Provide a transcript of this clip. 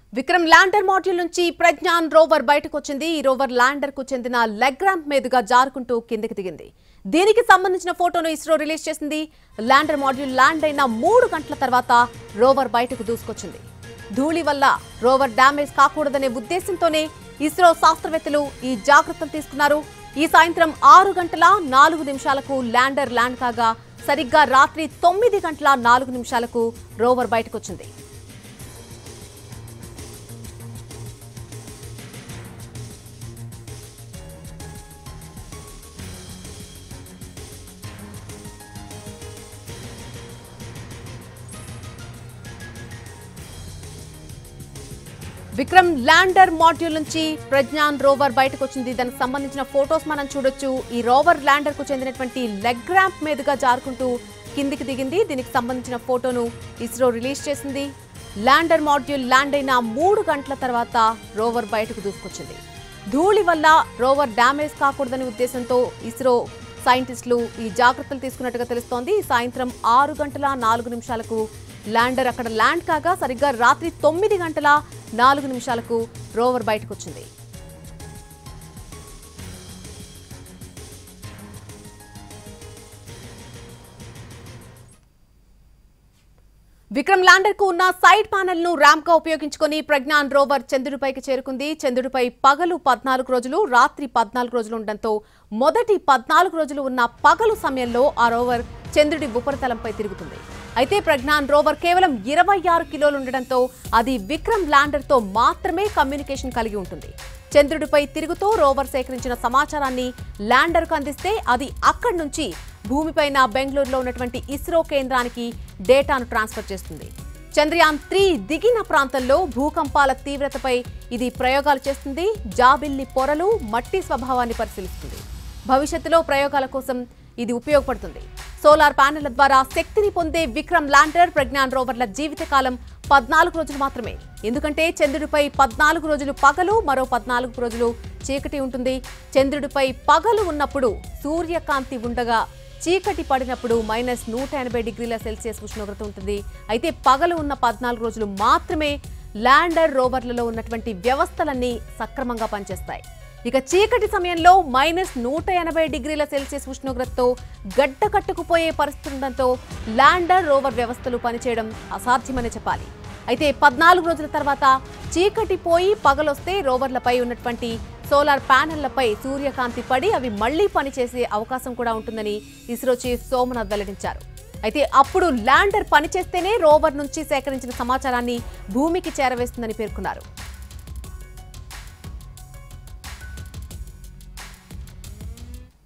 Vikram lander module నుంచి Pragyan rover బయటకు వచ్చింది ఈ రోవర్ ల్యాండర్ కు చెందిన లెగ్ ర్యాంప్ మీదుగా జారుకుంటూ కిందకి దిగింది దీనికి సంబంధించిన ఫోటోను ఇస్రో రిలీజ్ చేసింది ల్యాండర్ మాడ్యూల్ ల్యాండ్ అయిన మూడు గంటల తర్వాత రోవర్ బయటకు దూసుకొచ్చింది ధూళి వల్ల రోవర్ డ్యామేజ్ కాకూడదనే ఉద్దేశంతోనే ఇస్రో శాస్త్రవేత్తలు ఈ జాగ్రత్తలు తీసుకున్నారు ఈ సాయంత్రం ఆరు గంటల నాలుగు నిమిషాలకు ల్యాండర్ ల్యాండ్ కాగా సరిగ్గా రాత్రి తొమ్మిది గంటల నాలుగు నిమిషాలకు రోవర్ బయటకొచ్చింది విక్రమ్ ల్యాండర్ మాడ్యూల్ నుంచి ప్రజ్ఞాన్ రోవర్ బయటకు వచ్చింది దానికి సంబంధించిన ఫొటోస్ మనం చూడొచ్చు ఈ రోవర్ ల్యాండర్ కు చెందినటువంటి లెగ్ ర్యాంప్ మీదుగా జారుకుంటూ కిందికి దిగింది దీనికి సంబంధించిన ఫోటోను ఇస్రో రిలీజ్ చేసింది ల్యాండర్ మాడ్యూల్ ల్యాండ్ అయిన మూడు గంటల తర్వాత రోవర్ బయటకు దూసుకొచ్చింది ధూళి వల్ల రోవర్ డ్యామేజ్ కాకూడదనే ఉద్దేశంతో ఇస్రో సైంటిస్టులు ఈ జాగ్రత్తలు తీసుకున్నట్టుగా తెలుస్తోంది ఈ సాయంత్రం ఆరు గంటల నాలుగు నిమిషాలకు ల్యాండర్ అక్కడ ల్యాండ్ కాగా సరిగ్గా రాత్రి తొమ్మిది గంటల నాలుగు నిమిషాలకు రోవర్ బయటకు వచ్చింది విక్రమ్ ల్యాండర్ కు ఉన్న సైడ్ ప్యానెల్ ను ర్యాంప్ గా ఉపయోగించుకొని ప్రజ్ఞాన్ రోవర్ చంద్రుడిపైకి చేరుకుంది చంద్రుడిపై పగలు పద్నాలుగు రోజులు రాత్రి పద్నాలుగు రోజులు ఉండడంతో మొదటి పద్నాలుగు రోజులు ఉన్న పగలు సమయంలో ఆ రోవర్ చంద్రుడి ఉపరితలంపై తిరుగుతుంది అయితే ప్రజ్ఞాన్ రోవర్ కేవలం ఇరవై ఆరు కిలోలు ఉండడంతో అది విక్రమ్ ల్యాండర్ తో మాత్రమే కమ్యూనికేషన్ కలిగి ఉంటుంది చంద్రుడిపై తిరుగుతూ రోవర్ సేకరించిన సమాచారాన్ని ల్యాండర్కు అందిస్తే అది అక్కడి నుంచి భూమిపైన బెంగళూరులో ఉన్నటువంటి ఇస్రో కేంద్రానికి డేటాను ట్రాన్స్ఫర్ చేస్తుంది చంద్రయాన్ త్రీ దిగిన ప్రాంతంలో భూకంపాల తీవ్రతపై ఇది ప్రయోగాలు చేస్తుంది జాబిల్లి పొరలు మట్టి స్వభావాన్ని పరిశీలిస్తుంది భవిష్యత్తులో ప్రయోగాల కోసం ఇది ఉపయోగపడుతుంది సోలార్ ప్యానెళ్ల ద్వారా శక్తిని పొందే విక్రమ్ ల్యాండర్ ప్రజ్ఞాన్ రోవర్ల జీవితకాలం పద్నాలుగు రోజులు మాత్రమే ఎందుకంటే చంద్రుడిపై పద్నాలుగు రోజులు పగలు మరో పద్నాలుగు రోజులు చీకటి ఉంటుంది చంద్రుడిపై పగలు ఉన్నప్పుడు సూర్యకాంతి ఉండగా చీకటి పడినప్పుడు మైనస్ నూట ఎనభై డిగ్రీల సెల్సియస్ ఉష్ణోగ్రత ఉంటుంది అయితే పగలు ఉన్న పద్నాలుగు రోజులు మాత్రమే ల్యాండర్ రోవర్లలో ఉన్నటువంటి వ్యవస్థలన్నీ సక్రమంగా పనిచేస్తాయి ఇక చీకటి సమయంలో మైనస్ నూట ఎనభై డిగ్రీల సెల్సియస్ ఉష్ణోగ్రతతో గడ్డ కట్టుకుపోయే పరిస్థితి ఉండడంతో ల్యాండర్ రోవర్ వ్యవస్థలు పనిచేయడం అసాధ్యమని చెప్పాలి అయితే పద్నాలుగు రోజుల తర్వాత చీకటి పోయి పగలొస్తే రోవర్లపై ఉన్నటువంటి సోలార్ ప్యానెళ్లపై సూర్యకాంతి పడి అవి మళ్లీ పనిచేసే అవకాశం కూడా ఉంటుందని ఇస్రో చీఫ్ సోమనాథ్ వెల్లడించారు అయితే అప్పుడు ల్యాండర్ పనిచేస్తేనే రోవర్ నుంచి సేకరించిన సమాచారాన్ని భూమికి చేరవేస్తుందని పేర్కొన్నారు